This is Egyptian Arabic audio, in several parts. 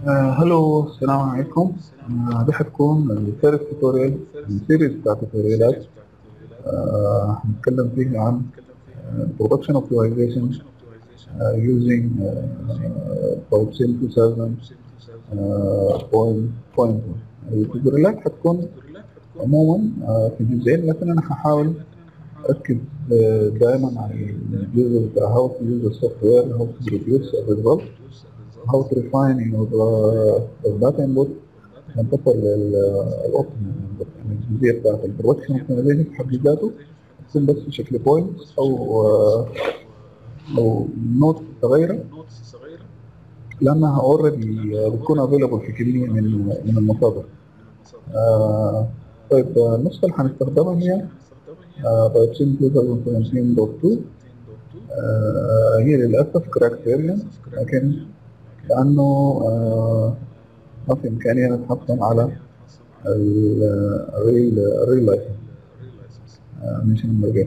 آه، هلو السلام عليكم آه، دي حتكون الفيرست توتوريال من سيريز بتاع توتوريالات آه، هنتكلم فيها عن production optimization uh, using uh, PowerShell 2000 uh, point point التوتوريالات حتكون عموما آه، في جزئين لكن انا هحاول اركز آه، دائما على الجزء بتاع how to use the software how to produce a result how to refine your uh, data input and تصل للاوبتيمال يعني الجزئيه بتاعت البرودكشن اوبتيمايزيشن في حد ذاته تكون بس بشكل بوينتس او آه، او نوت صغيره لانها اوريدي بتكون افيلبل في كميه من من المصادر. آه طيب آه، النسخه اللي هنستخدمها هي بايتشين 2017.2 آه هي للاسف كراك فيرجن لكن لانه آه ما في امكانيه نتحصل على الريل الريل لايسنس مش نمبر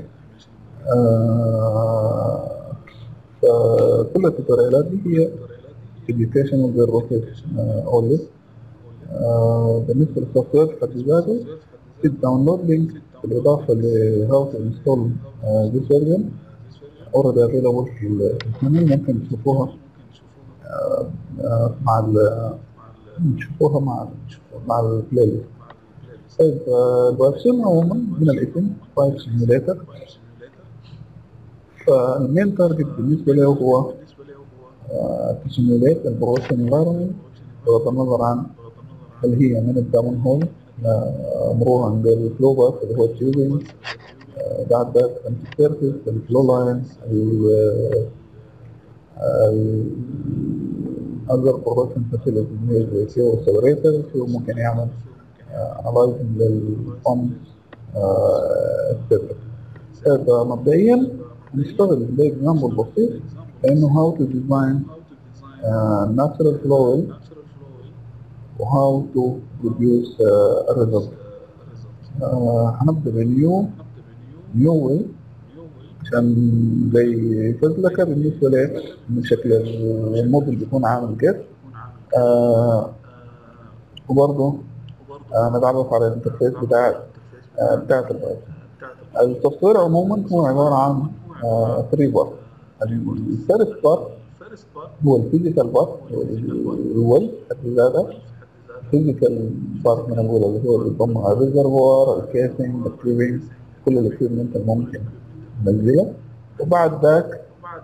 فكل التوتوريالات دي هي educational purposes uh, only آه، بالنسبة للسوفت وير في حد ذاته في الداونلود لينك بالإضافة ل how to install uh, this version already available في القناة ممكن تشوفوها آه، آه، مع ال تشوفوها مع مع البلاي ليست طيب الويب عموما من الاسم فايل سيميوليتر فالمين تارجت بالنسبة له هو تسيميوليت البروسيس انفايرمنت بغض النظر عن هل هي من الداون هول مرورا بالفلو باث اللي هو التيوبينج بعد ذلك السيرفيس الفلو لاين اذر بروسيس فاسيلتيز زي سيو سيبريتر سيو ممكن يعمل انالايزنج للبامب اكسترا طيب مبدئيا نشتغل باكزامبل بسيط لانه هاو تو ديزاين ناتشرال فلو وهاو تو بروديوس الريزلت هنبدا بنيو نيو واي عشان زي فزلكه بالنسبه لي من شكل الموديل بيكون عامل كيف آه وبرضه آه نتعرف على الانترفيس بتاع آه بتاعت البايت السوفت وير عموما هو عباره عن 3 بارت الفيرست بارت هو الفيزيكال بارت الول حد ذاته الفيزيكال بارت من الاولى اللي هو بيضم الريزرفوار الكيسنج التيوبينج كل الاكيوبمنت اللي ممكن ننزلها وبعد ذاك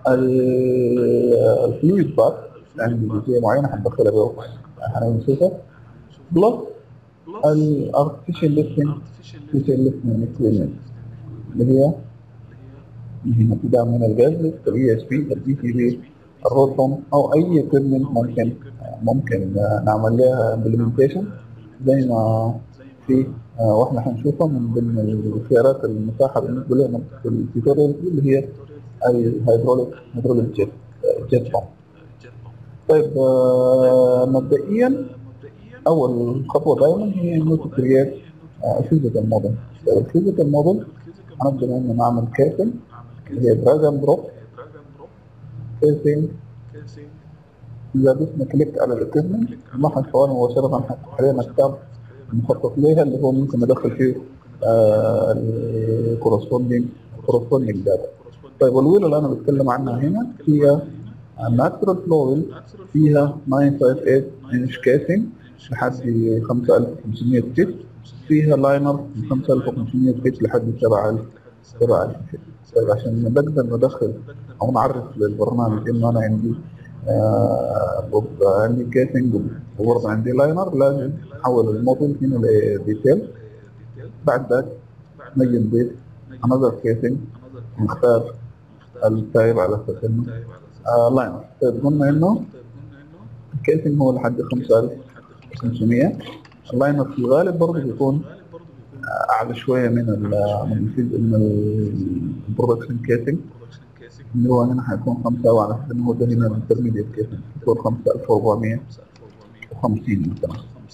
الفلويد بارت عندي جزئيه معينه حندخلها بها حنشوفها بلس الارتفيشال ليفتنج artificial ليفتنج اكويبمنت اللي هي هنا ابتداء من الجاز الاي اس بي البي تي بي الروتوم او اي اكويبمنت ممكن ممكن نعمل لها امبلمنتيشن زي ما في واحنا حنشوفها من ضمن الخيارات المتاحه بالنسبه لنا في التوتوريال اللي هي الهيدروليك هيدروليك جيت جيت بامب طيب مبدئيا اول خطوه دائما هي انه تكريت فيزيكال موديل الفيزيكال موديل هنبدا انه نعمل كيسنج اللي هي دراج اند دروب كيسنج اذا دوسنا كليك على الاكويبمنت نلاحظ حوالي مباشره هتفتح علينا كتاب مخطط ليها اللي هو ممكن ندخل فيه الكورسبوندينج كورسبوندينج داتا طيب والويل اللي انا بتكلم عنها هنا هي الناتشرال فلو ويل فيها 958 انش كيسنج لحد 5500 فيت فيها لاينر من 5500 فيت لحد 7000 7000 فيت طيب عشان نقدر ندخل او نعرف للبرنامج انه انا عندي آه عندي كيسنج وبرضه عندي لاينر لازم نحول الموديل هنا لديتيل بعد ذلك نجي نضيف انذر كيسنج نختار التايب على اساس انه آه لاينر طيب قلنا انه الكيسنج هو لحد 5500 اللاينر في الغالب برضه بيكون اعلى شويه من ال من ال من البرودكشن كيسنج اللي هو هنا حيكون خمسة وعلى حسب انه ده هنا الانترميديت كيسنج يكون خمسة ألف وأربعمية وخمسين مثلا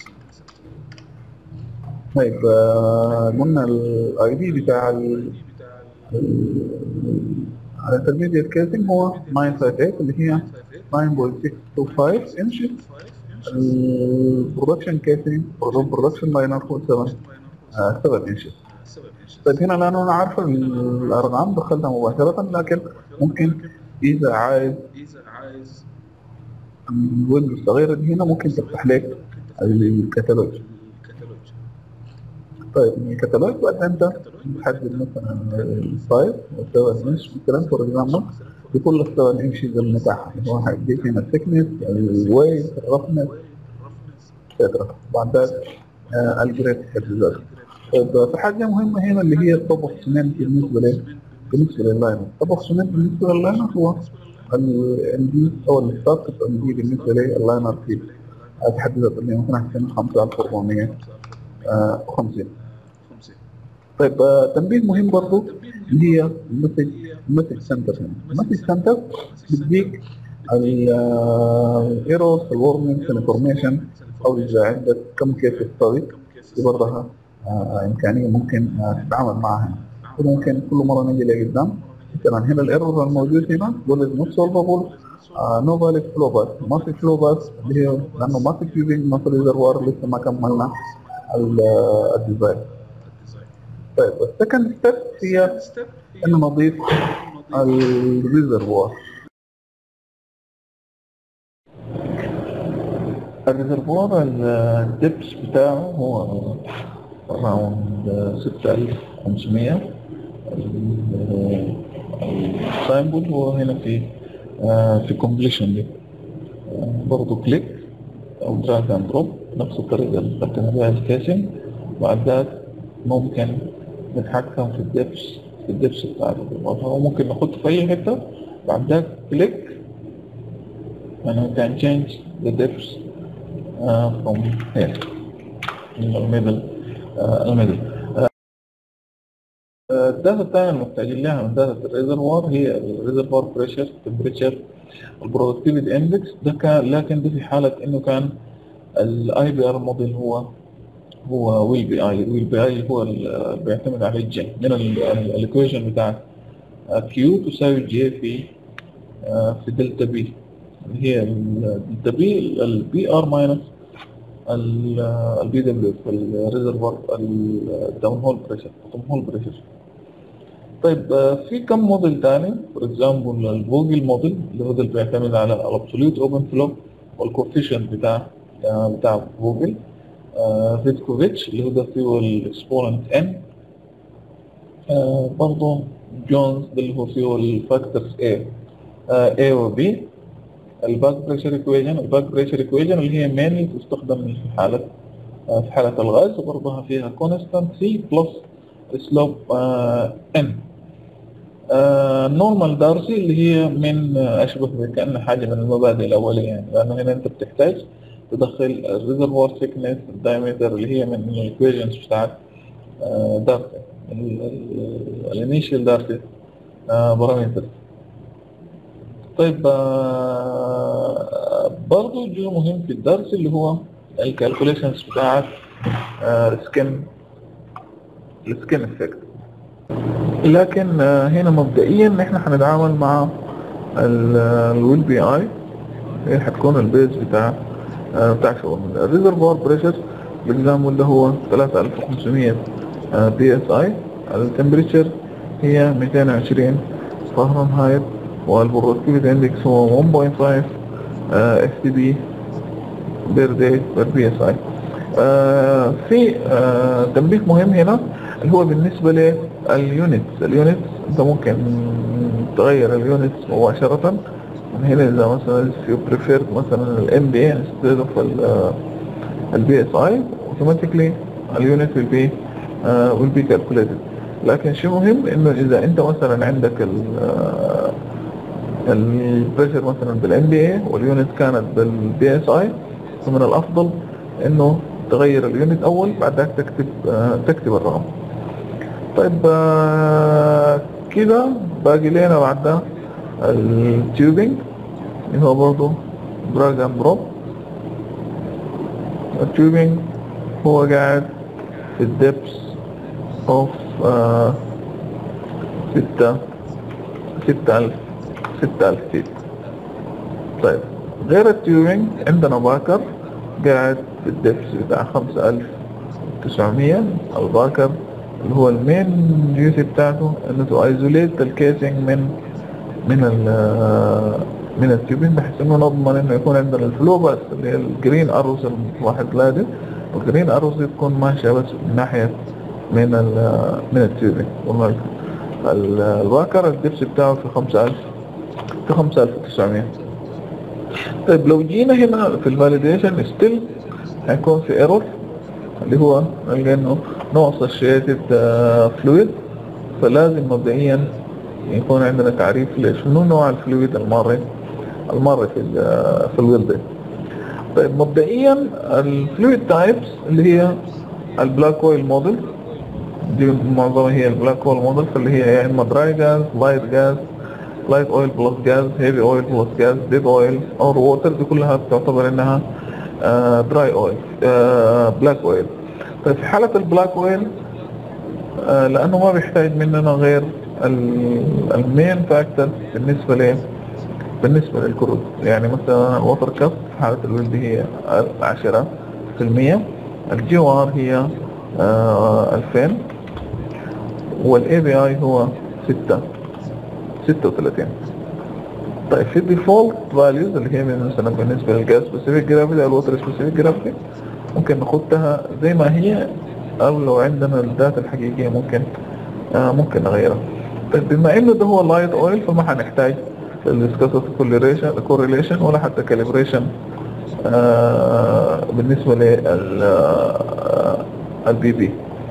طيب قلنا الاي دي بتاع الانترميديت كيسنج هو 958 اللي هي 9.625 انش البرودكشن كيسنج البرودكشن لاينر هو 7 7 انشز طيب هنا لانه انا عارف الارقام دخلتها مباشره لكن ممكن اذا عايز الويندو الصغيره دي هنا ممكن تفتح لك الكتالوج طيب من الكتالوج بعد انت تحدد مثلا السايز والسبب انش مثلا فور اكزامبل بكل السبب انشز المتاحه اللي هو هيديك هنا الثيكنس الويت الرفنس اكسترا بعد ذلك آه الجريد حد طيب في حاجه مهمه هنا اللي هي الطبخ سمنت بالنسبه ليه؟ بالنسبه لللاينر الطبخ سمنت بالنسبه لللاينر هو الام دي او الستارت ام دي بالنسبه لللاينر في تحددت اللي مثلا 5450 طيب آه تنبيه مهم برضو اللي هي المسج المسج سنتر المسج سنتر بيديك الايرورز الورنينجز الانفورميشن او اذا عندك كم كيس ستادي دي برضها آه امكانيه ممكن آه تتعامل معها وممكن كل مره نجي لقدام مثلا هنا الايرور الموجود هنا يقول از نوت سولفبل نو فاليد فلو باس ما في فلو باس اللي هي لانه ما في تيوبينج ما في ريزرفوار لسه ما كملنا الديزاين طيب السكند ستيب هي انه نضيف الريزرفوار الريزرفوار الدبس بتاعه هو اراوند 6500 السايمبل هو هنا في في كومبليشن دي برضه كليك او دراج اند دروب نفس الطريقه اللي استخدمنا بها الكاسنج بعد ذلك ممكن نتحكم في الدبس في الدبس بتاع الريزرفوار هو ممكن نحطه في اي حته بعد ذلك كليك and we can change the depth uh, from here in the middle uh, الميدل الداتا الثانية المحتاجين لها من داتا الريزرفوار هي الريزرفوار بريشر تمبريتشر البرودكتيفيتي اندكس ده كان لكن ده في حالة انه كان الاي بي ار موديل هو هو ويل بي اي ويل بي اي هو اللي بيعتمد عليه الجي من الايكويشن بتاع كيو تساوي جي في في دلتا بي اللي هي الدلتا بي البي ار ماينس البي دبليو في الريزرفوار الداون هول بريشر الداون هول بريشر طيب في كم موديل تاني فور اكزامبل الفوجل موديل اللي هو اللي بيعتمد على الابسوليوت اوبن فلو والكوفيشنت بتاع بتاع فوجل فيتكوفيتش اللي هو ده فيه الاكسبوننت ان برضه جونز اللي هو فيه الفاكتورز A A و B الباك بريشر ايكويشن الباك بريشر ايكويشن اللي هي مينلي تستخدم في حالة في حالة الغاز وبرضها فيها كونستانت سي بلس سلوب ان نورمال دارسي اللي هي من اشبه كأنها حاجة من المبادئ الأولية يعني لأنه هنا أنت بتحتاج تدخل الريزرفوار ثيكنس الدايمتر اللي هي من الايكويشنز بتاعت دارسي الانيشال دارسي بارامتر طيب برضه جزء مهم في الدرس اللي هو الكالكوليشنز بتاعت السكن السكن افكت لكن هنا مبدئيا احنا هنتعامل مع الويل بي اي هي هتكون البيز بتاع بتاع شغلنا الريزرفوار بريشر الاكزامبل اللي هو 3500 بي اس اي التمبريتشر هي 220 فahrenheit والبرودكتيفيتي اندكس هو 1.5 اف تي بي بير داي بير بي اس اي في آه تنبيه مهم هنا اللي هو بالنسبه لليونتس اليونتس انت ممكن تغير اليونتس مباشره من هنا اذا مثلا يو بريفيرد مثلا الام بي اي انستيد اوف البي اس اي اوتوماتيكلي اليونت will be uh, will be calculated لكن شيء مهم انه اذا انت مثلا عندك البريشر مثلا بالام بي اي واليونت كانت بالبي اس اي فمن الافضل انه تغير اليونت اول بعدك تكتب آه تكتب الرقم طيب آه كده باقي لنا بعد التيوبينج اللي هو برضه دراج اند دروب التيوبينج هو قاعد في الدبس اوف آه ستة ستة ألف ستة ألف فيت طيب غير التيوبينج عندنا باكر قاعد في الدبس بتاع خمسة ألف تسعمية الباكر اللي هو المين ديوتي بتاعته انه تو ايزوليت الكيسنج من من ال من التيوبين بحيث انه نضمن انه يكون عندنا الفلو بس اللي هي الجرين اروز الواحد لادي والجرين اروز تكون ماشيه بس من ناحيه من ال من التيوبين الباكر الدبس بتاعه في خمسة ألف في خمسة ألف وتسعمية طيب لو جينا هنا في الفاليديشن ستيل هيكون في ايرور اللي هو انه نوع associated فلويد فلازم مبدئيا يكون عندنا تعريف لشنو نوع الفلويد الماري الماري في في الويل طيب مبدئيا الفلويد تايبس اللي هي البلاك اويل موديل دي معظمها هي البلاك اويل موديل فاللي هي يا اما دراي جاز لايت جاز لايت اويل بلس جاز هيفي اويل بلس جاز ديد اويل اور ووتر دي كلها تعتبر انها دراي اويل بلاك اويل طيب في حالة البلاك اويل آه لانه ما بيحتاج مننا غير المين فاكتور بالنسبة له بالنسبة للكروت يعني مثلا الوتر كاب في حالة الولد هي عشرة في المية الجي ار هي آه الفين والاي بي اي هو ستة ستة وثلاثين طيب في الديفولت فاليوز اللي هي مثلا بالنسبة للجاز سبيسيفيك جرافيتي او الوتر سبيسيفيك جرافيتي ممكن ناخدها زي ما هي او لو عندنا الداتا الحقيقية ممكن آه ممكن نغيرها طيب بما انه ده هو اللايت اويل فما هنحتاج الفيسكوسيتي كوريليشن كوريليشن ولا حتى كاليبريشن آه بالنسبة لل البي بي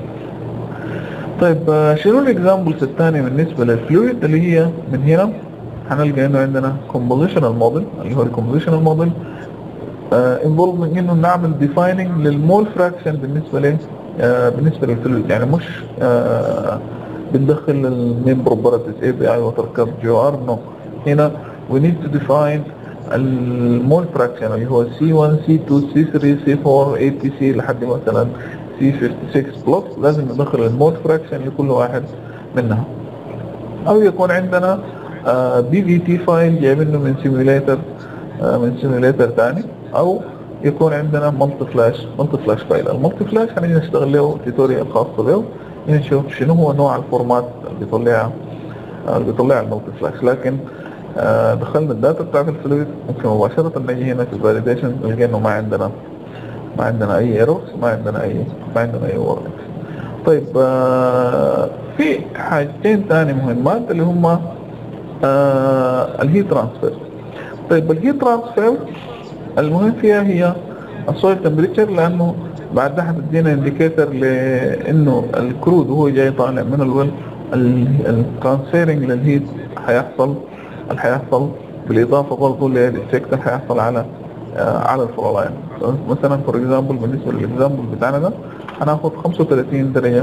طيب آه شنو الاكزامبلز الثانية بالنسبة للفلويد اللي هي من هنا هنلقى انه عندنا compositional model اللي هو الكومبوزيشنال موديل انفولفنج انه نعمل ديفايننج للمول فراكشن بالنسبه ل آه بالنسبه للفلويد يعني مش آه بندخل المين بروبرتيز اي بي اي ووتر كاب جي ار نو هنا we need to define المول فراكشن اللي هو سي 1 سي 2 سي 3 سي 4 اي تي سي لحد مثلا سي 56 بلس لازم ندخل المول فراكشن لكل واحد منها او يكون عندنا بي في تي فايل جايبينه من سيميوليتر من سيميوليتر ثاني او يكون عندنا مالتي فلاش مالتي فلاش فايل المالتي فلاش هنيجي نشتغل له توتوريال خاص به نشوف شنو هو نوع الفورمات اللي بيطلعها اللي بيطلع المالتي فلاش لكن آه دخلنا الداتا بتاعت الفلويد ممكن مباشرة نجي هنا في الفاليديشن نلقى انه ما عندنا ما عندنا اي ايرورز ما عندنا اي ما عندنا اي وورنينجز طيب آه في حاجتين تاني مهمات اللي هما آه الهيت ترانسفير طيب الهيت ترانسفير المهم فيها هي السويل تمبريتشر لانه بعد ده هتدينا انديكيتر لانه الكرود وهو جاي طالع من الويل الترانسفيرنج للهيت هيحصل اللي هيحصل بالاضافه برضه للافكت اللي هيحصل على آه على الفلولاين مثلا فور اكزامبل بالنسبه للاكزامبل بتاعنا ده هناخد 35 درجه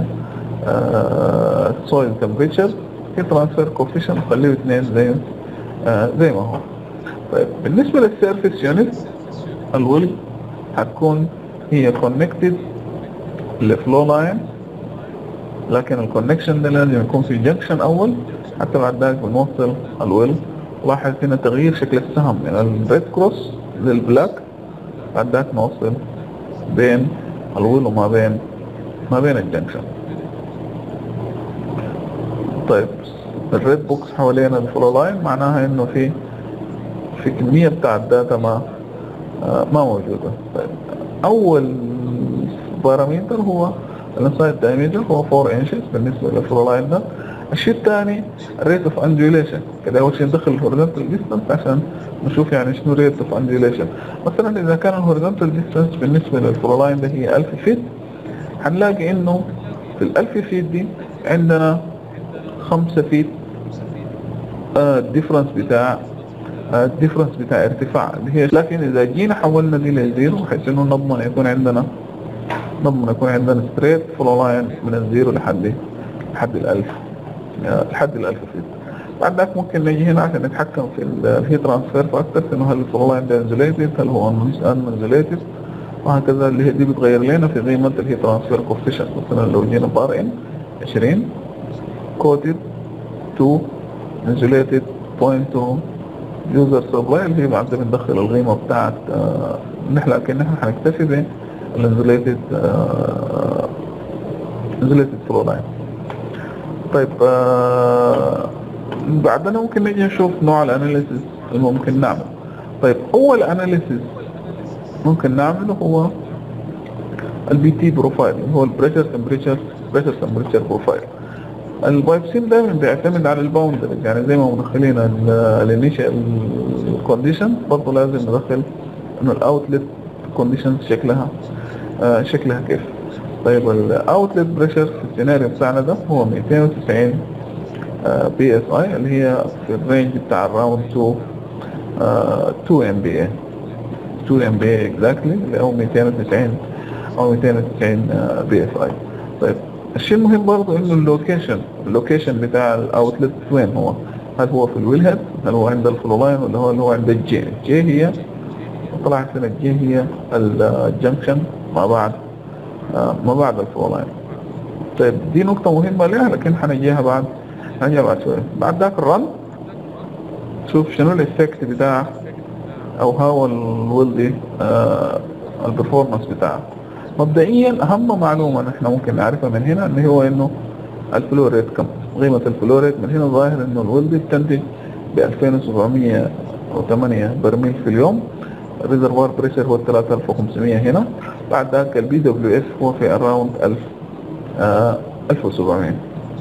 سويل تمبريتشر في ترانسفير كوفيشن نخليه 2 زي آه زي ما هو طيب بالنسبه للسيرفيس يونت الويل هتكون هي كونكتد لفلو لاين لكن الكونكشن ده لازم يكون في جنكشن اول حتى بعد ذلك بنوصل الويل لاحظ هنا تغيير شكل السهم من الريد كروس للبلاك بعد ذلك نوصل بين الويل وما بين ما بين الجنكشن طيب الريد بوكس حوالين الفلو لاين معناها انه في في كمية بتاع الداتا ما ما موجودة طيب اول بارامتر هو الانسايد دايمتر هو 4 انشز بالنسبة للفلو لاين ده الشيء الثاني الريت اوف انديوليشن كده اول شيء ندخل الهوريزونتال ديستانس عشان نشوف يعني شنو ريت اوف انديوليشن مثلا اذا كان الهوريزونتال ديستانس بالنسبه للفلو لاين ده هي 1000 فيت هنلاقي انه في ال 1000 فيت دي عندنا 5 فيت الديفرنس آه بتاع الديفرنس آه بتاع ارتفاع اللي هي لكن اذا جينا حولنا دي لزيرو بحيث انه نضمن يكون عندنا نضمن يكون عندنا ستريت فلو لاين من الزيرو لحد لحد الألف لحد الألف فيت بعد ذلك ممكن نجي هنا عشان نتحكم في الهي ترانسفير فاكتور انه هل الفلو لاين ده انزوليتد هل هو انزوليتد وهكذا اللي هي دي بتغير لنا في قيمة الهي ترانسفير كوفيشنت مثلا لو جينا بار ان 20 كوتد 2 انزوليتد 0.2 يوزر سبلاي اللي هي بعد بندخل القيمة بتاعت نحن لكن نحن حنكتفي ب الانزوليتد انزوليتد فلو لاين طيب آه بعدنا ممكن نجي نشوف نوع الاناليسيس اللي ممكن نعمل طيب اول اناليسيس ممكن نعمله هو البي تي بروفايل اللي هو البريشر تمبريتشر بريشر تمبريتشر بروفايل البايبسين دايما بيعتمد على الباوندرز يعني زي ما مدخلين الانيشال كونديشن برضه لازم ندخل انه الاوتلت كونديشن شكلها آه شكلها كيف طيب الاوتلت بريشر في السيناريو بتاعنا ده هو 290 بي اس اي اللي هي في الرينج بتاع الراوند 2 2 ام بي اي 2 ام بي اي اكزاكتلي اللي هو 290 او 290 بي اس اي طيب الشيء المهم برضه انه اللوكيشن اللوكيشن بتاع الاوتلت وين هو هل هو في الويل هيد هل هو عند الفلو لاين ولا هو اللي هو عند الجي الجي هي طلعت لنا الجي هي الجنكشن مع بعض آه ما بعد الفلو لاين طيب دي نقطة مهمة لها لكن حنجيها بعد حنجيها بعد شوية بعد ذاك الرن شوف شنو الافكت بتاع او هاو الولدي آه البرفورمانس بتاعه مبدئيا اهم معلومة نحن ممكن نعرفها من هنا ان هو انه الفلو ريت كم قيمة الفلو ريت من هنا ظاهر انه الولدي بتنتج ب 2708 برميل في اليوم الريزرفوار بريشر هو 3500 هنا بعد ذاك البي دبليو اس هو في اراوند 1000 آه 1700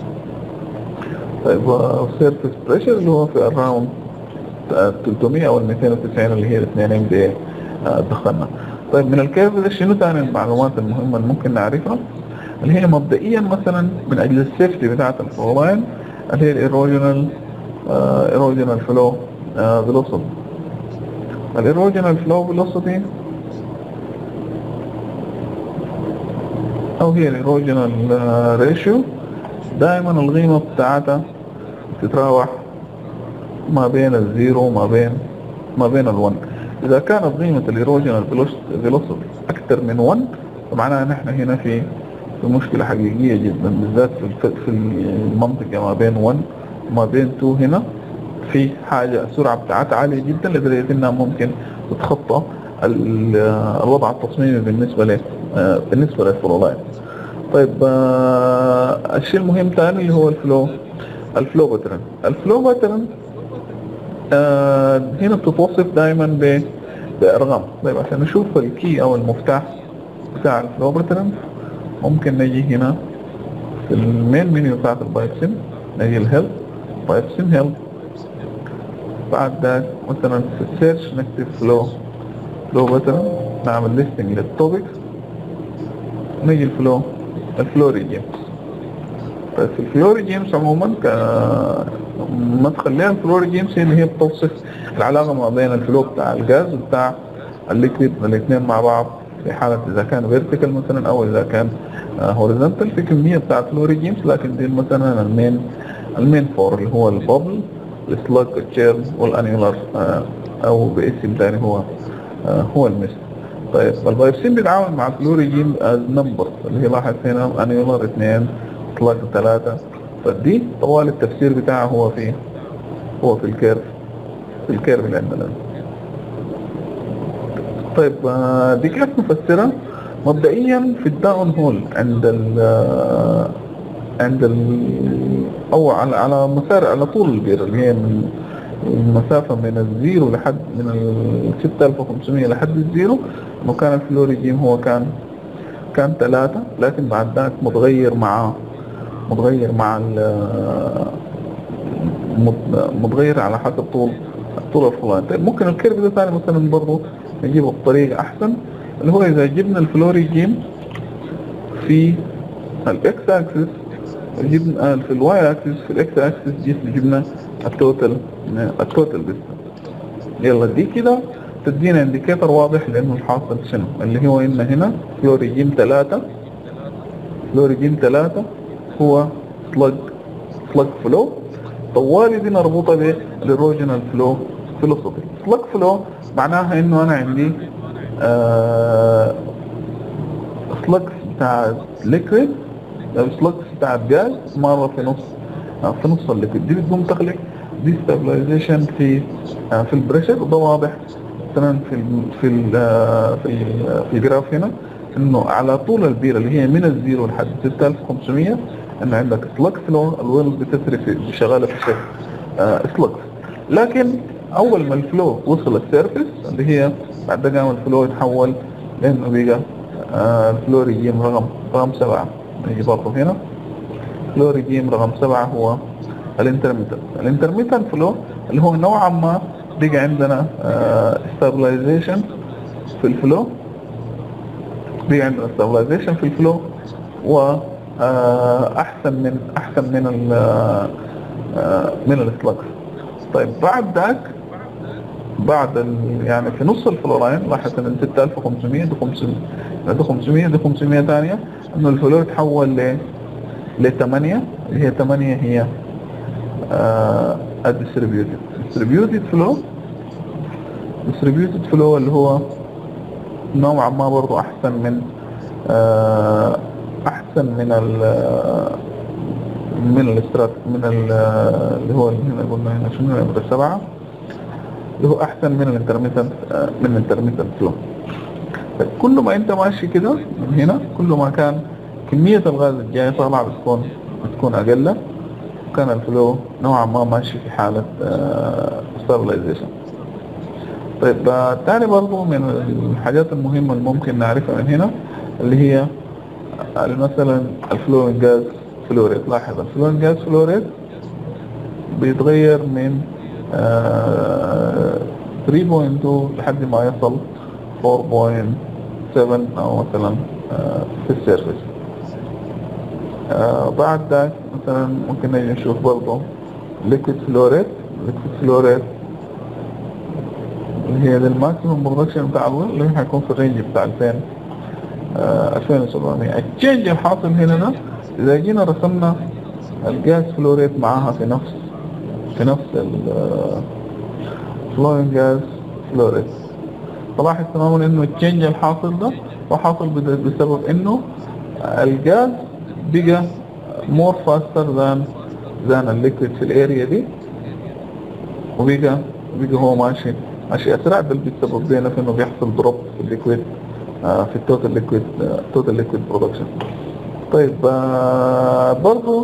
طيب السيرفيس بريشر اللي هو في اراوند 300 او 290 اللي هي الاثنين ام دي دخلنا طيب من الكيف ده شنو ثاني المعلومات المهمة اللي ممكن نعرفها اللي هي مبدئيا مثلا من اجل السيفتي بتاعت الفلولاين اللي هي الايروجينال ايروجينال فلو فيلوسيتي الايروجينال فلو فيلوسيتي او هي الايروجينال ريشيو دائما القيمة بتاعتها تتراوح ما بين الزيرو وما بين ما بين الون اذا كانت قيمة الايروجينال فيلوسيتي اكثر من 1 فمعناها نحن هنا في في مشكلة حقيقية جدا بالذات في في المنطقة ما بين 1 وما بين 2 هنا في حاجة السرعة بتاعتها عالية جدا لدرجة انها ممكن تتخطى الوضع التصميمي بالنسبة ل بالنسبة للفلولاين طيب الشيء المهم ثاني اللي هو الفلو الفلو باترن الفلو باترن آه هنا بتتوصف دائما ب بارقام طيب عشان نشوف الكي او المفتاح بتاع الفلو باترن ممكن نجي هنا في المين منيو بتاعت البايبسم نجي الهيلب بايبسم هيلب بعد ذاك مثلا في السيرش نكتب فلو فلو باترن نعمل ليستنج للتوبكس نجي الفلو الفلو ريجيمز طيب في الفلو ريجيمز عموما مدخل لها الفلو ريجيمز هي اللي هي بتوصف العلاقة ما بين الفلو بتاع الغاز وبتاع الليكويد الاثنين مع بعض في حالة إذا كان فيرتيكال مثلا أو إذا كان هوريزونتال في كمية بتاعت فلو ريجيمز لكن دي مثلا المين المين فور اللي هو البابل السلاج التشيرن والانيولار أو باسم ثاني هو هو المست طيب البايبسين بيتعامل مع الفلو ريجيم از نمبر اللي هي لاحظ هنا انيولار اثنين سلاج ثلاثة فدي طوال التفسير بتاعه هو في هو في الكيرف في الكيرف اللي عندنا طيب دي كيف نفسرها مبدئيا في الداون هول عند ال عند ال او على على مسار على طول البير اللي هي من المسافة من الزيرو لحد من ال 6500 لحد الزيرو انه كان الفلو ريجيم هو كان كان ثلاثة لكن بعد ذاك متغير مع متغير مع متغير على حسب طول طول الفلان طيب ممكن الكيرف ده ثاني مثلا برضه نجيبه بطريقة أحسن اللي هو إذا جبنا الفلو ريجيم في الإكس أكسس جبنا في الواي أكسس في الإكس أكسس جبنا التوتال التوتال ديستانس يلا دي كده تدينا انديكيتر واضح لانه الحاصل شنو اللي هو ان هنا فلو ريجيم ثلاثة فلو ريجيم ثلاثة هو سلج سلج فلو طوالي دي مربوطة بالايروجينال فلو فيلوسوفي سلج فلو معناها انه انا عندي آه سلج بتاع ليكويد او سلج بتاع جاز مرة في نص آه في نص الليكويد دي بتقوم تخلق ديستابلايزيشن في آه في البريشر وده واضح مثلا في ال في ال في ال في الجراف هنا انه على طول البيره اللي هي من الزيرو لحد 6500 انه عندك سلك فلو الويل بتسري في شغاله في شكل سلك لكن اول ما الفلو وصل السيرفيس اللي هي بعد قام الفلو يتحول لانه بقى آه، الفلو ريجيم رقم رقم سبعة نيجي برضه هنا فلو ريجيم رقم سبعة هو الانترميتنت الانترميتنت فلو اللي هو نوعا ما بقى عندنا ستابلايزيشن في الفلو بقى عندنا ستابلايزيشن في الفلو و آه، احسن من احسن من ال آه، من الاسلاكس طيب بعد ذاك بعد ال يعني في نص الفلوراين لاحظ ان 6500 دي 500 ده 500 دي 500 ثانيه انه الفلو يتحول ل ل 8 اللي هي 8 هي الديستريبيوتد distributed flow distributed flow اللي هو نوعا ما برضو احسن من آه، احسن من ال من الاسترات من ال اللي هو اللي هنا قلنا هنا شنو نمرة سبعة اللي هو احسن من الانترميتنت من الانترميتنت فلو كل ما انت ماشي كده من هنا كل ما كان كمية الغاز الجاي طالعة بتكون بتكون اقل كان الفلو نوعا ما ماشي في حالة ستابلايزيشن طيب آه، تاني برضو من الحاجات المهمة اللي ممكن نعرفها من هنا اللي هي آه، مثلا الفلورين جاز فلوريد لاحظ الفلورين جاز فلوريد بيتغير من آه، 3.2 لحد ما يصل 4.7 او مثلا آه، في السيرفيس آه، بعد ذاك مثلا ممكن نجي نشوف برضه ليكويد فلوريد ليكويد فلوريد اللي هي للماكسيموم برودكشن بتاع الويل اللي هي حيكون في الرينج بتاع 2000 آه، 2700 التشينج الحاصل هنا ده اذا جينا رسمنا الجاز فلوريد معاها في نفس في نفس الفلورين جاز فلوريد تلاحظ تماما انه التشينج الحاصل ده هو حاصل بد- بسبب انه الجاز بقى مور فاستر ذان ذان الليكويد في الاريا دي وبقى بقى هو ماشي ماشي اسرع ده اللي بيتسبب لنا في انه بيحصل دروب في الليكويد آه، في التوتال ليكويد توتال ليكويد برودكشن طيب آه، برضو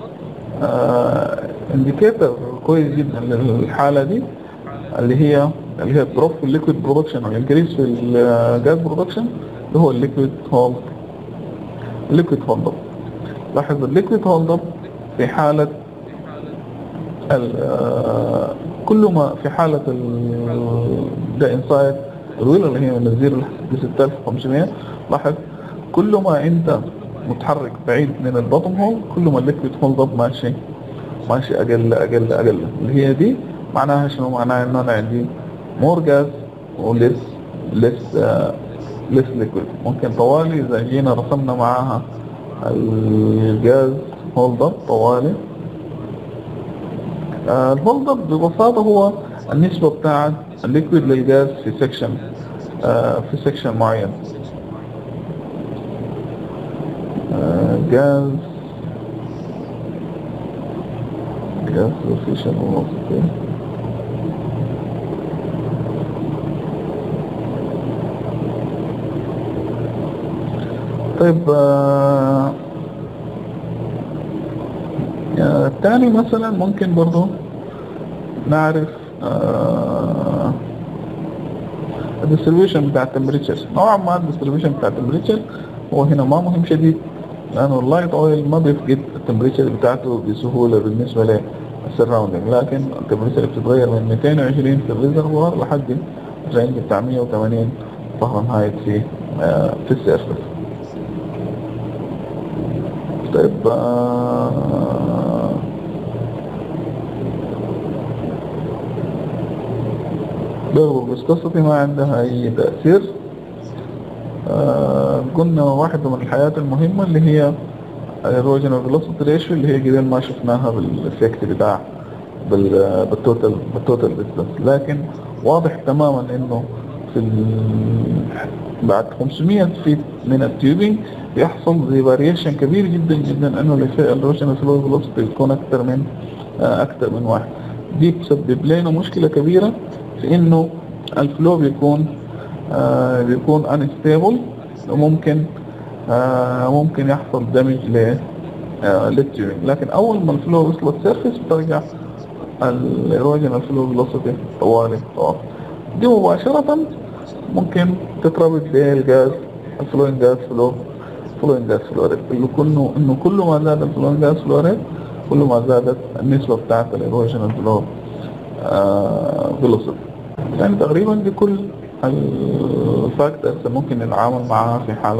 انديكيتور كويس جدا للحاله دي اللي هي اللي هي دروب في الليكويد برودكشن او انكريس في الجاز برودكشن اللي هو الليكويد هولد الليكويد هولد اب لاحظ الليكويد هولد اب في حاله ال- آه، كل ما في حالة ده انسايد الويل اللي هي من الزيرو ل 6500 لاحظ كل ما انت متحرك بعيد من البطن هول كل ما الليكويد هولد اب ماشي ماشي اقل اقل اقل اللي هي دي معناها شنو معناها انه انا عندي مور جاز وليس ليس ليس ليكويد ممكن طوالي اذا جينا رسمنا معاها الجاز هولد اب طوالي آه، الهولد اب ببساطة هو النسبة بتاعت الليكويد للجاز في سكشن آه، في سكشن معين آه، جاز جاز سكشن اوكي طيب آه، آه، الثاني مثلا ممكن برضو نعرف آه الديستريبيوشن بتاع التمبريتشر نوعا ما الديستريبيوشن بتاع التمبريتشر هو هنا ما مهم شديد لانه اللايت اويل ما بيفقد التمبريتشر بتاعته بسهولة بالنسبة للسراوندينج لكن التمبريتشر بتتغير من 220 في الريزرفوار لحد رينج بتاع 180 فهرنهايت في آه في السيرفس طيب آه برضو الفيسكوسيتي ما عندها أي تأثير آه قلنا واحدة من الحاجات المهمة اللي هي الايروجينال فيلوسيتي ريشيو اللي هي قبل ما شفناها بالافكت بتاع بال- بالتوتال بالتوتال ديستنس لكن واضح تماما انه في ال- بعد 500 فيت من التيوبينج بيحصل زي فاريشن كبير جدا جدا انه الايروجينال فيلوسيتي يكون اكثر من آه، اكثر من واحد دي بتسبب لنا مشكلة كبيرة في انه الفلو بيكون آه بيكون unstable وممكن آه ممكن يحصل دمج ل للتيورينج لكن اول ما الفلو وصل السيرفيس بترجع الايروجن الفلو فيلوسيتي طوالي طوالي دي مباشرة ممكن تتربط بالغاز الفلوين غاز فلو فلوين غاز فلو ريت اللي كله انه كل ما زاد الفلوين غاز فلو ريت كل ما زادت النسبة بتاعت الايروجن الفلو فيلوسيتي يعني تقريبا دي كل الفاكتورز اللي ممكن نتعامل معاها في حالة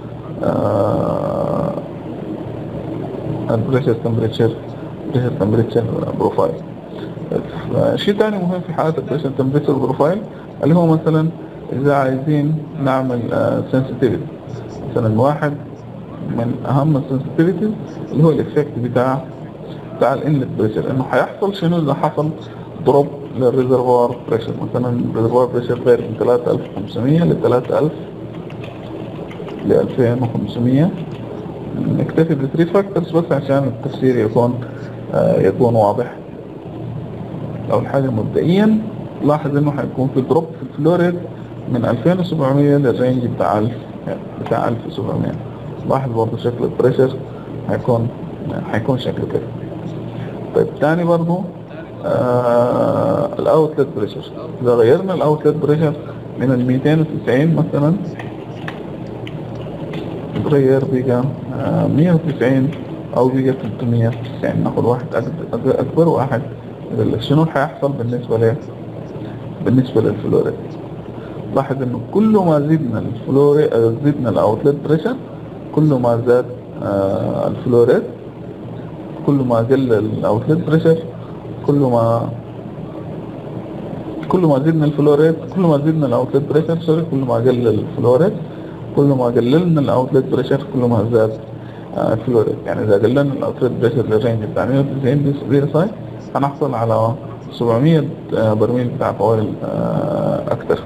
البريشر تمبريتشر بريشر تمبريتشر بروفايل شيء ثاني مهم في حالة البريشر تمبريتشر بروفايل اللي هو مثلا إذا عايزين نعمل سنسيتيفيتي مثلا واحد من أهم السنسيتيفيتي اللي هو الإفكت بتاع بتاع الانلت بريشر إنه حيحصل شنو إذا حصل ضرب للريزرفوار بريشر مثلا الريزرفوار بريشر غير من 3500 ل 3000 ل 2500 نكتفي بالثري فاكتورز بس عشان التفسير يكون آه يكون واضح أول حاجة مبدئيا لاحظ انه حيكون في دروب في الفلوريد من 2700 للرينج بتاع 1000 بتاع 1700 لاحظ برضه شكل البريشر حيكون حيكون شكله كده طيب تاني برضه آه الاوتلت بريشر اذا غيرنا الاوتلت بريشر من ال 290 مثلا تغير بقى آه 190 او بقى 390 ناخد واحد اكبر واحد شنو حيحصل بالنسبة له بالنسبة للفلوريد لاحظ انه كل ما زدنا الفلوريد زدنا الاوتلت بريشر كل ما زاد آه الفلوريد كل ما قل الاوتلت بريشر كل ما كل ما زدنا الفلوريد كل ما زدنا الاوتلت بريشر سوري كل ما قل الفلوريد كل ما قللنا الاوتلت بريشر كل ما زاد آه الفلوريد يعني اذا قللنا الاوتلت بريشر للرينج بتاع 190 بي ساي هنحصل على 700 برميل بتاع فوائل اكتر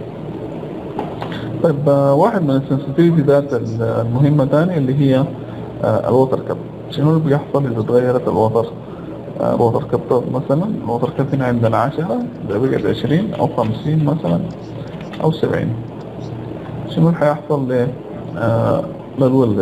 طيب واحد من السنسيتيفيتي ذات المهمة تاني اللي هي الوتر كاب شنو اللي بيحصل اذا تغيرت الوتر الوتر كاب مثلا الوتر كاب هنا عندنا 10 ده بقت 20 او 50 مثلا او 70 شنو اللي حيحصل ل للولد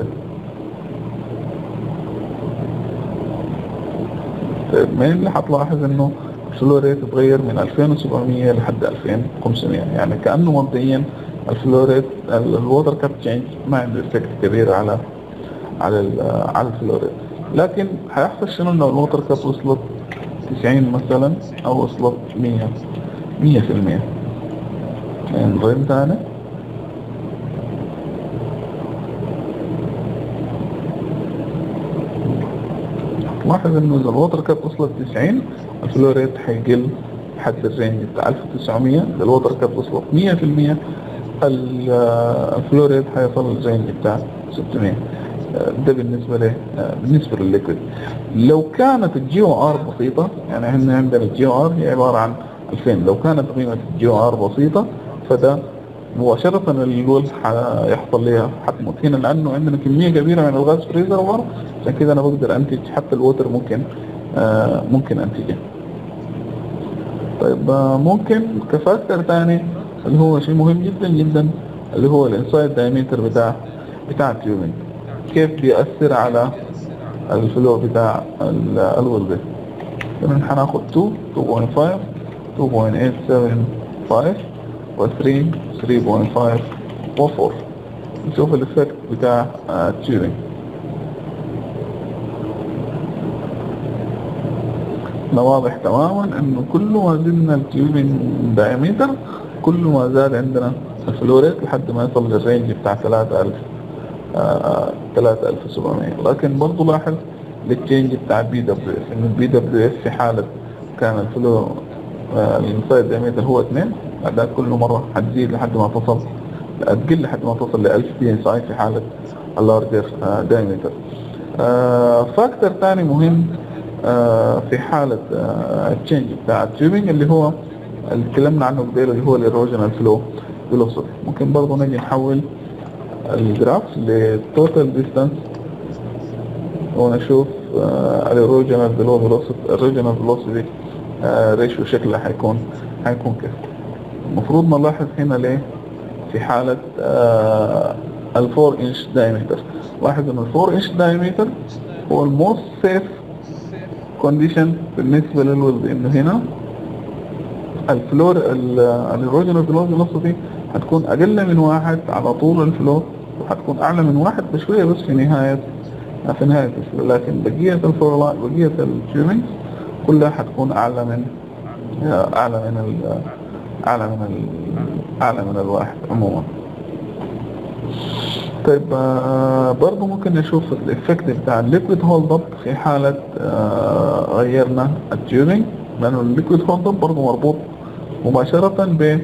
من اللي هتلاحظ انه الفلو ريت اتغير من 2700 لحد 2500 يعني كانه مبدئيا الفلو ريت الووتر كاب تشينج ما عنده افكت كبير على على على الفلو ريت لكن هيحصل شنو انه الووتر كاب وصلت 90 مثلا او وصلت 100 100% يعني نظام ثاني لاحظ انه اذا الوتر كاب وصلت 90 الفلو ريت حيقل لحد الرينج بتاع 1900 اذا الوتر كاب وصلت 100% الفلو ريت حيصل للرينج بتاع 600 ده بالنسبة له بالنسبة للليكويد لو كانت الجي او ار بسيطة يعني احنا عندنا الجي او ار هي عبارة عن 2000 لو كانت قيمة الجي او ار بسيطة فده مباشرة الول حيحصل لها حتموت هنا لأنه عندنا كمية كبيرة من الغاز في الريزرفوار عشان كده أنا بقدر أنتج حتى الوتر ممكن آه ممكن أنتجه طيب آه ممكن كفاكتور تاني اللي هو شيء مهم جدا جدا اللي هو الانسايد دايمتر بتاع بتاع التيوبنج كيف بيأثر على الفلو بتاع الولد كمان هناخد 2 2.5 2.875 و 3 3.5 و 4 نشوف الافكت بتاع التيورينج ده واضح تماما انه كل ما زدنا التيورينج دايمتر كل ما زاد عندنا الفلوريت لحد ما يصل للرينج بتاع 3000 آه 3700 لكن برضه لاحظ التشينج بتاع البي دبليو اف انه البي دبليو اف في حالة كان الفلو آه الانسايد دايمتر هو 2 بعدها كل مرة هتزيد لحد ما تصل تقل لحد ما تصل ل 1000 بي اس اي في حالة اللارجر آه دايمتر آه فاكتور ثاني مهم آه في حالة التشينج بتاع التيوبينج اللي هو اللي اتكلمنا عنه قبل اللي هو الايروجنال فلو فيلوسفي ممكن برضه نجي نحول الجراف لتوتال ديستانس ونشوف الايروجنال فلو فيلوسفي الايروجنال فيلوسفي ريشيو شكله حيكون حيكون كيف المفروض نلاحظ هنا ليه في حالة آه الفور انش دايمتر لاحظ ان الفور انش دايمتر هو الموست سيف كونديشن بالنسبة للولد انه هنا الفلور الايروجينال فيلوسيتي هتكون اقل من واحد على طول الفلور وهتكون اعلى من واحد بشوية بس في نهاية في نهاية الفلور لكن بقية الفلور بقية التيومينجز كلها هتكون اعلى من اعلى من ال اعلى من ال اعلى من الواحد عموما طيب آه برضه ممكن نشوف الافكت بتاع الليكويد هولد اب في حالة آه غيرنا التيونينج لانه الليكويد هولد اب برضه مربوط مباشرة ب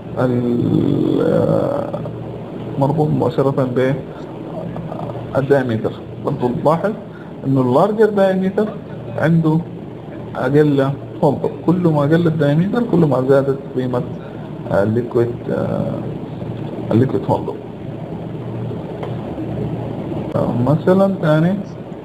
مربوط مباشرة ب الدايمتر برضه نلاحظ انه اللارجر دايمتر عنده اقل هولد اب كل ما قل الدايمتر كل ما زادت قيمة الليكويد الليكويد هولد اب مثلا ثاني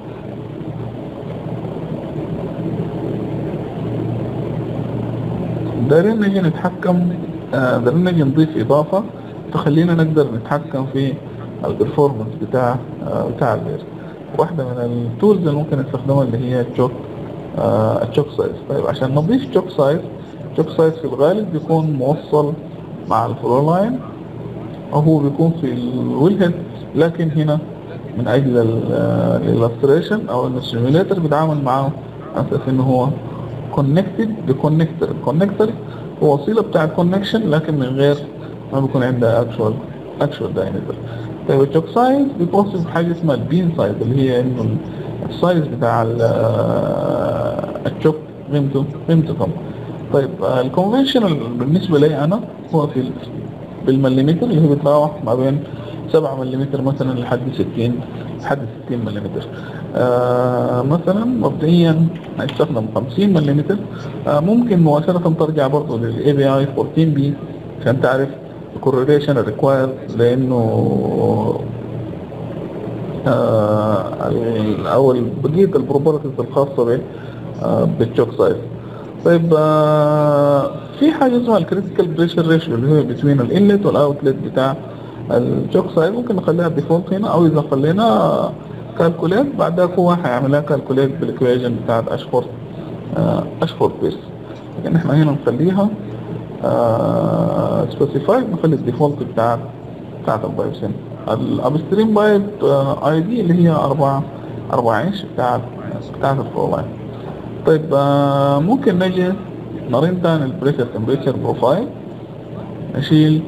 دايرين نجي نتحكم دايرين نجي نضيف اضافة تخلينا نقدر نتحكم في البرفورمانس بتاع بتاع البير واحدة من التولز اللي ممكن نستخدمها اللي هي التشوك التشوك سايز طيب عشان نضيف تشوك سايز تشوك سايز في الغالب بيكون موصل مع الفلور لاين او هو بيكون في الويل هيد لكن هنا من اجل الالستريشن او السيميوليتر بيتعامل معاه على اساس انه هو كونكتد بكونكتر الكونكتر هو وسيله بتاع الكونكشن لكن من غير ما بيكون عندها اكشوال اكشوال دايمتر طيب التشوك سايز بيوصف حاجه اسمها البين سايز اللي هي انه السايز بتاع التشوك قيمته قيمته كم طيب الكونفنشنال بالنسبه لي انا هو في بالمليمتر اللي هو بيتراوح ما بين 7 ملم مثلا لحد 60 لحد 60 ملم آه مثلا مبدئيا هنستخدم 50 ملم آه ممكن مباشرة ترجع برضه للاي بي اي 14 بي عشان تعرف الكورليشن الريكوايرد لانه آه او بقية البروبرتيز الخاصة به آه بالتشوك سايز طيب آه في حاجة اسمها الكريتيكال بريشر ريشيو اللي هو بين الانلت والاوتلت بتاع التشوك سايز ممكن نخليها ديفولت هنا او اذا خلينا كالكوليت بعدها هو هيعملها كالكوليت بالاكويجن بتاعت اشفورت اشفورت بيس لكن احنا هنا نخليها سبيسيفايد نخلي الديفولت بتاعت بتاعت البايبسين الابستريم بايب اي دي اللي هي 4 4 انش بتاعت بتاعت الفلو لاين طيب آه ممكن نجي نرين تاني البريشر تمبريتشر بروفايل نشيل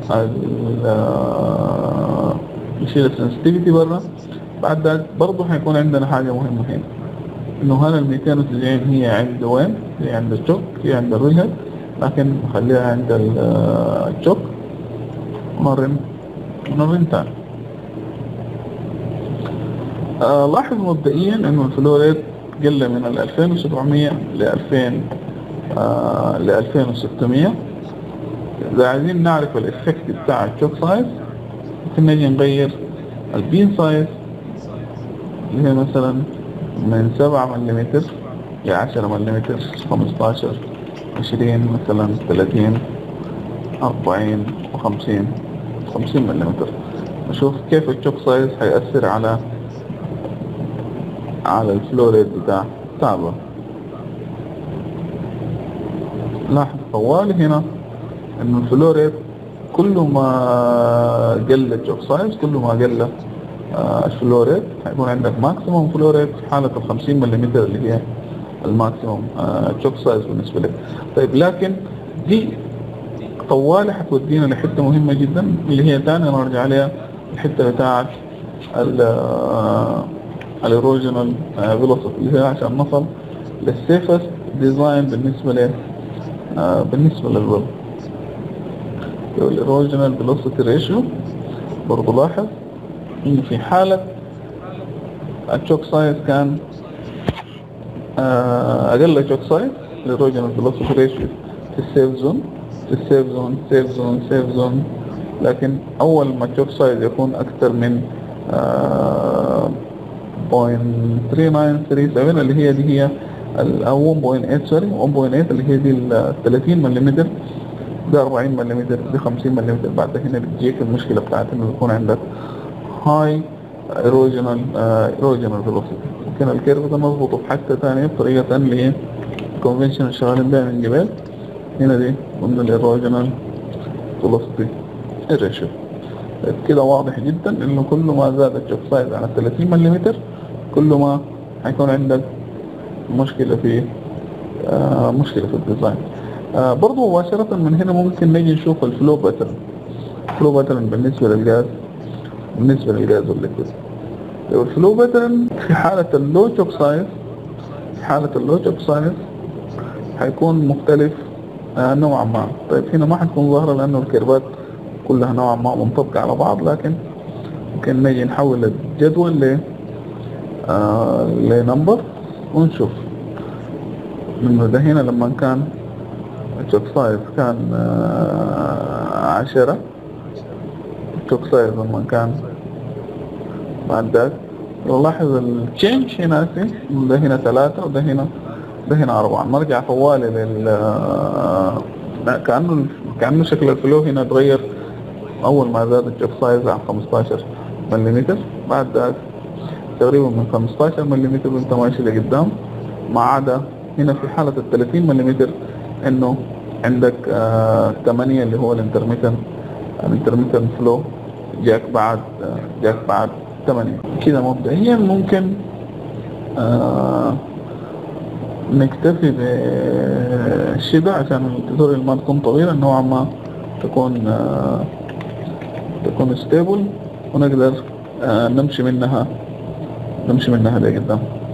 نشيل السنسيتيفيتي برا بعد ذلك برضه هيكون عندنا حاجة مهمة هنا انه هنا ال 290 هي عند وين؟ هي عند الشوك هي عند الريهد لكن نخليها عند الشوك ونرن نرن تاني آه لاحظ مبدئيا انه الفلوريت قل من ال 2700 ل 2000 آه ل 2600 اذا عايزين نعرف الافكت بتاع الشوك سايز ممكن نجي نغير البين سايز اللي هي مثلا من سبعة ملم ل 10 ملم 15 20 مثلا 30 40 و50 50 ملم نشوف كيف الشوك سايز هيأثر على على الفلوريد بتاع بتاعه لاحظ طوالي هنا انه الفلوريد كل ما قل الشوك سايز كل ما قل آه الفلوريد هيكون عندك ماكسيموم فلوريد في حالة ال 50 ملم اللي هي الماكسيموم تشوك سايز بالنسبة لك طيب لكن دي طوالي حتودينا لحتة مهمة جدا اللي هي تاني نرجع عليها الحتة بتاعت الايروجينال فيلوسفي اللي هي عشان نصل للسيفست ديزاين بالنسبة ل بالنسبة للويب الايروجينال فيلوسفي ريشيو برضو لاحظ ان في حالة التشوك سايز كان اقل تشوك سايز الايروجينال فيلوسفي ريشيو في السيف زون في السيف زون سيف زون سيف زون لكن اول ما التشوك سايز يكون اكثر من آه 0.3937 اللي هي دي هي او 1.8 سوري 1.8 اللي هي دي ال 30 ملم ده 40 ملم ده 50 ملم بعد هنا بتجيك المشكله بتاعت انه يكون عندك هاي ايروجنال ايروجنال فيلوسيتي ممكن الكيرف ده نظبطه بحته ثانيه بطريقه ثانيه الكونفنشن شغالين بيها من قبل هنا دي ضمن الايروجنال فيلوسيتي الريشيو كده واضح جدا انه كل ما زاد الشوك سايز على 30 ملم كل ما حيكون عندك مشكلة في آه مشكلة في الديزاين آه برضو مباشرة من هنا ممكن نجي نشوف الفلو باترن الفلو باترن بالنسبة للغاز بالنسبة للغاز والليكويد الفلو باترن في حالة اللو شوك سايز في حالة اللو شوك سايز حيكون مختلف آه نوعا ما طيب هنا ما حتكون ظاهرة لأنه الكيرفات كلها نوعا ما منطبقة على بعض لكن ممكن نجي نحول الجدول ل آه لنمبر ونشوف انه ده هنا لما كان الشوك سايز كان آه عشرة الشوك سايز لما كان بعد ذاك نلاحظ التشينج هنا في ده هنا ثلاثة وده هنا ده هنا أربعة نرجع طوالي لل آه، كأنه كأنه شكل الفلو هنا تغير أول ما زاد الشوك سايز عن 15 ملم بعد ذاك تقريبا من 15 ملم وانت ماشي لقدام ما عدا هنا في حالة ال 30 ملم انه عندك آه 8 اللي هو الانترميتن الانترميتن فلو جاك بعد آه جاك بعد 8 كده مبدئيا ممكن آه نكتفي بالشيء ده عشان التوتوريال ما تكون طويلة نوعا ما تكون آه تكون ستيبل ونقدر آه نمشي منها نمشي منها لقدام